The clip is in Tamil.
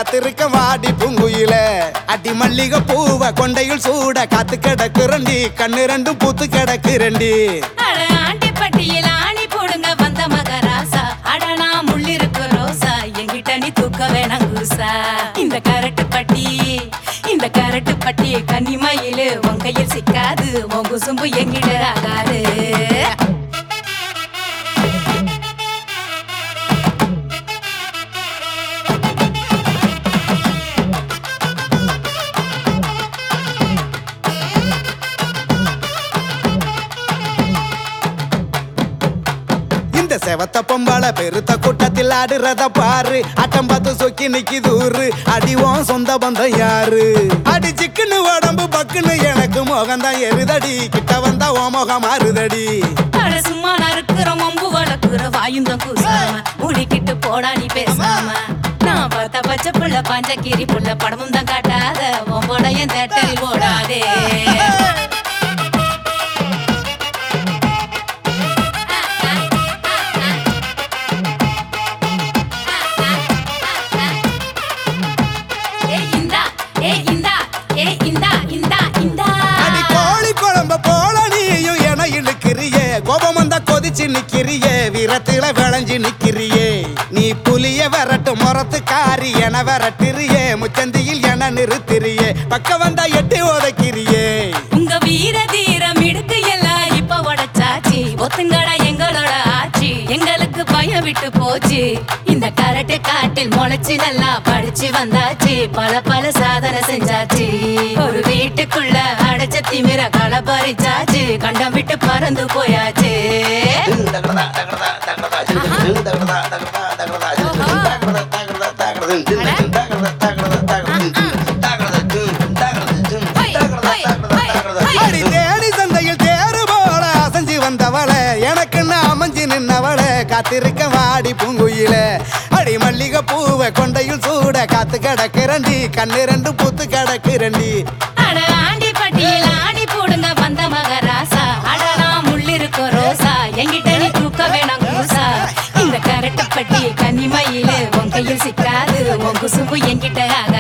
காத்திருக்க வாடி பூங்குயில அடி மல்லிகை பூவ கொண்டையில் சூட காத்து கிடக்குறண்டி கண்ணு ரெண்டும் பூத்து கிடக்குறண்டி அட ஆண்டிப்பட்டியில் ஆணி போடுங்க வந்த மகராசா அடனா முள்ளிருக்கு ரோசா என்கிட்ட நீ தூக்க வேணாம் கூசா இந்த கரட்டு பட்டி இந்த கரட்டு பட்டி கன்னிமயிலு உன் கையில் சிக்காது உன் குசும்பு எங்கிட்ட ஆகாது இந்த செவத்த பொம்பளை பெருத்த கூட்டத்தில் ஆடுறத பாரு அட்டம் பார்த்து சொக்கி நிக்கிது ஊரு அடிவோம் சொந்த பந்தம் யாரு அடி சிக்குன்னு உடம்பு பக்குன்னு எனக்கு முகம்தான் எருதடி கிட்ட வந்தா ஓ முகம் மாறுதடி அட சும்மா நறுக்குற மம்பு வளர்க்குற வாயுந்தம் கூசாம முடிக்கிட்டு போடா நீ பேசாம நான் பார்த்த பச்சை புள்ள பஞ்சக்கீரி புள்ள படமும் தான் காட்டாத உன் என் தேட்டரில் ஓடாதே ஏய் இந்தா ஏய் இந்தா ஏய் இந்தா இந்தா இந்தா அடி கோழி குழம்ப போல நீயும் என இழுக்கிறியே கோபம் வந்தா கொதிச்சு நிக்கிறியே வீரத்தில விளைஞ்சு நிக்கிறியே நீ புலிய விரட்டு முறத்து காரி என விரட்டுறியே முச்சந்தியில் என நிறுத்திரியே பக்க வந்தா எட்டி உதைக்கிறியே உங்க வீர தீரம் இடுக்கு எல்லாம் இப்ப உடைச்சாச்சு ஒத்துங்கடா எங்களோட ஆட்சி எங்களுக்கு பயம் விட்டு போச்சு இந்த கரட்டு காட்டில் முளைச்சு நல்லா படிச்சு வந்தாச்சு பல பல சாதனை செஞ்சாச்சு ஒரு வீட்டுக்குள்ள அடைச்ச திமிர களை பறிச்சாச்சு கண்டம் விட்டு பறந்து போயாச்சு அடி தேடி சந்தையில் தேறு போல அசைஞ்சு வந்தவளே எனக்குன்னு அமைஞ்சு நின்னவளே காத்திருக்க வாடி பூங்குயில அடி மல்லிகை பூவை கொண்டையில் சூட காத்து கிடக்குறண்டி கண்ணு ரெண்டு பூத்து கிடக்குறண்டி அட ஆண்டி பட்டியல் ஆணி போடுங்க வந்த மகராசா அடனா முள்ளிருக்கும் ரோசா எங்கிட்ட நீ தூக்க வேணாம் கூசா இந்த கரட்டு பட்டி கன்னிமயிலு உன் கையில் சிக்காது உன் குசும்பு என்கிட்ட ஆகாது